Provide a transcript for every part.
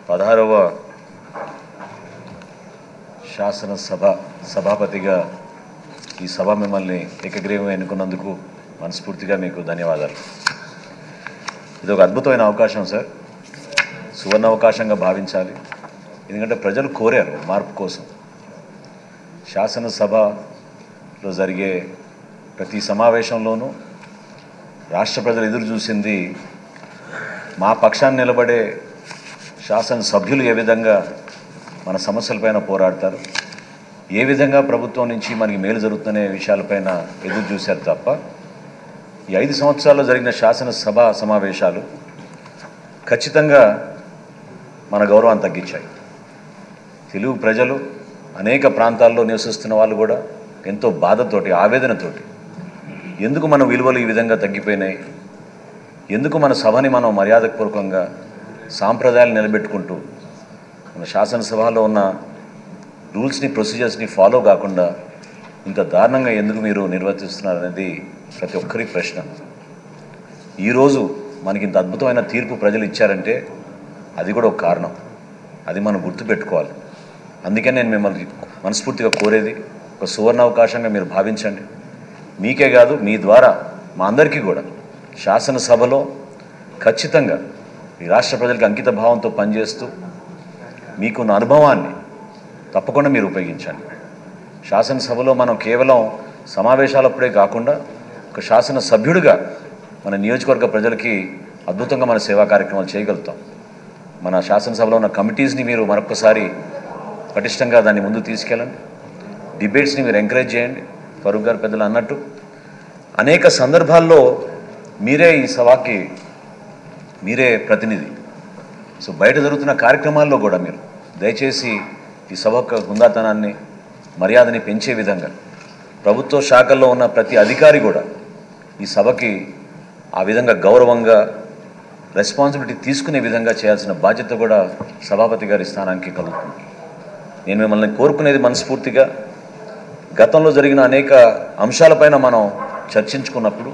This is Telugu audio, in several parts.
పదహారవ శాసనసభ సభాపతిగా ఈ సభ మిమ్మల్ని ఏకగ్రీవం ఎన్నుకున్నందుకు మనస్ఫూర్తిగా మీకు ధన్యవాదాలు ఇది ఒక అద్భుతమైన అవకాశం సార్ సువర్ణ అవకాశంగా భావించాలి ఎందుకంటే ప్రజలు కోరారు మార్పు కోసం శాసనసభలో జరిగే ప్రతి సమావేశంలోనూ రాష్ట్ర ప్రజలు ఎదురు చూసింది మా పక్షాన్ని నిలబడే శాసనసభ్యులు ఏ విధంగా మన సమస్యలపైన పోరాడతారు ఏ విధంగా ప్రభుత్వం నుంచి మనకి మేలు జరుగుతున్న విషయాలపైన ఎదురు చూశారు తప్ప ఈ ఐదు సంవత్సరాల్లో జరిగిన శాసనసభ సమావేశాలు ఖచ్చితంగా మన గౌరవాన్ని తగ్గించాయి తెలుగు ప్రజలు అనేక ప్రాంతాల్లో నివసిస్తున్న వాళ్ళు కూడా ఎంతో బాధతోటి ఆవేదనతోటి ఎందుకు మన విలువలు ఈ విధంగా తగ్గిపోయినాయి ఎందుకు మన సభని మనం మర్యాదపూర్వకంగా సాంప్రదాయాలు నిలబెట్టుకుంటూ మన శాసనసభలో ఉన్న రూల్స్ని ప్రొసీజర్స్ని ఫాలో కాకుండా ఇంత దారుణంగా ఎందుకు మీరు నిర్వర్తిస్తున్నారు అనేది ప్రతి ఒక్కరి ప్రశ్న ఈరోజు మనకి ఇంత అద్భుతమైన తీర్పు ప్రజలు ఇచ్చారంటే అది కూడా ఒక కారణం అది మనం గుర్తుపెట్టుకోవాలి అందుకే నేను మిమ్మల్ని మనస్ఫూర్తిగా కోరేది ఒక సువర్ణ అవకాశంగా మీరు భావించండి మీకే కాదు మీ ద్వారా మా అందరికీ కూడా శాసనసభలో ఖచ్చితంగా ఈ రాష్ట్ర ప్రజలకు అంకిత భావంతో పనిచేస్తూ మీకున్న అనుభవాన్ని తప్పకుండా మీరు ఉపయోగించండి శాసనసభలో మనం కేవలం సమావేశాలప్పుడే కాకుండా ఒక శాసన సభ్యుడిగా మన నియోజకవర్గ ప్రజలకి అద్భుతంగా మన సేవా కార్యక్రమాలు చేయగలుగుతాం మన శాసనసభలో ఉన్న కమిటీస్ని మీరు మరొకసారి పటిష్టంగా దాన్ని ముందు తీసుకెళ్ళండి డిబేట్స్ని మీరు ఎంకరేజ్ చేయండి ఫరూక్ గారు పెద్దలు అన్నట్టు అనేక సందర్భాల్లో మీరే ఈ సభకి మీరే ప్రతినిధి సో బయట జరుగుతున్న కార్యక్రమాల్లో కూడా మీరు దయచేసి ఈ సభ యొక్క హుందాతనాన్ని మర్యాదని పెంచే విధంగా ప్రభుత్వ శాఖల్లో ఉన్న ప్రతి అధికారి కూడా ఈ సభకి ఆ విధంగా గౌరవంగా రెస్పాన్సిబిలిటీ తీసుకునే విధంగా చేయాల్సిన బాధ్యత కూడా సభాపతి గారి స్థానానికి కలుగుతుంది నేను మిమ్మల్ని కోరుకునేది మనస్ఫూర్తిగా గతంలో జరిగిన అనేక అంశాలపైన మనం చర్చించుకున్నప్పుడు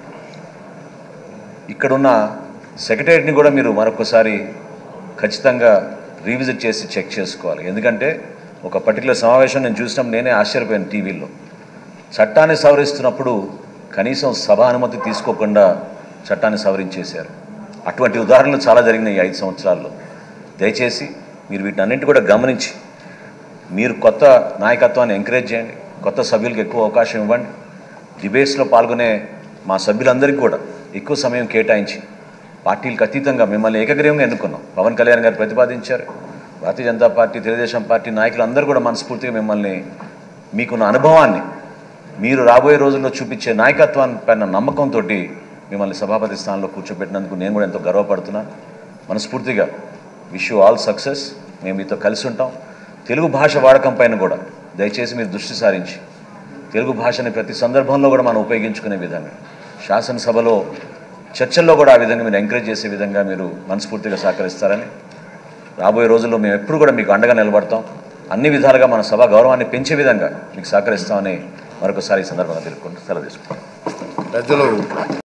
ఇక్కడున్న సెక్రటరీని కూడా మీరు మరొకసారి ఖచ్చితంగా రీవిజిట్ చేసి చెక్ చేసుకోవాలి ఎందుకంటే ఒక పర్టికులర్ సమావేశం నేను చూసినప్పుడు నేనే ఆశ్చర్యపోయాను టీవీలో చట్టాన్ని సవరిస్తున్నప్పుడు కనీసం సభ అనుమతి తీసుకోకుండా చట్టాన్ని సవరించేశారు అటువంటి ఉదాహరణలు చాలా జరిగినాయి ఈ ఐదు సంవత్సరాల్లో దయచేసి మీరు వీటన్నింటి కూడా గమనించి మీరు కొత్త నాయకత్వాన్ని ఎంకరేజ్ చేయండి కొత్త సభ్యులకు ఎక్కువ అవకాశం ఇవ్వండి డిబేట్స్లో పాల్గొనే మా సభ్యులందరికీ కూడా ఎక్కువ సమయం కేటాయించి పార్టీలకు అతీతంగా మిమ్మల్ని ఏకగ్రీవంగా ఎన్నుకున్నాం పవన్ కళ్యాణ్ గారు ప్రతిపాదించారు భారతీయ జనతా పార్టీ తెలుగుదేశం పార్టీ నాయకులందరూ కూడా మనస్ఫూర్తిగా మిమ్మల్ని మీకున్న అనుభవాన్ని మీరు రాబోయే రోజుల్లో చూపించే నాయకత్వాన్ని పైన నమ్మకంతో మిమ్మల్ని సభాపతి స్థానంలో కూర్చోబెట్టినందుకు నేను కూడా ఎంతో గర్వపడుతున్నాను మనస్ఫూర్తిగా విష్ యూ ఆల్ సక్సెస్ మేము మీతో కలిసి ఉంటాం తెలుగు భాష వాడకం పైన కూడా దయచేసి మీరు దృష్టి సారించి తెలుగు భాషని ప్రతి సందర్భంలో కూడా మనం ఉపయోగించుకునే విధంగా శాసనసభలో చర్చల్లో కూడా ఆ విధంగా మీరు ఎంకరేజ్ చేసే విధంగా మీరు మనస్ఫూర్తిగా సహకరిస్తారని రాబోయే రోజుల్లో మేము ఎప్పుడు కూడా మీకు అండగా నిలబడతాం అన్ని విధాలుగా మన సభ గౌరవాన్ని పెంచే విధంగా మీకు సహకరిస్తామని మరొకసారి ఈ సందర్భంగా తెలుపుకుంటూ సెలవు తీసుకుంటాం పెద్దలు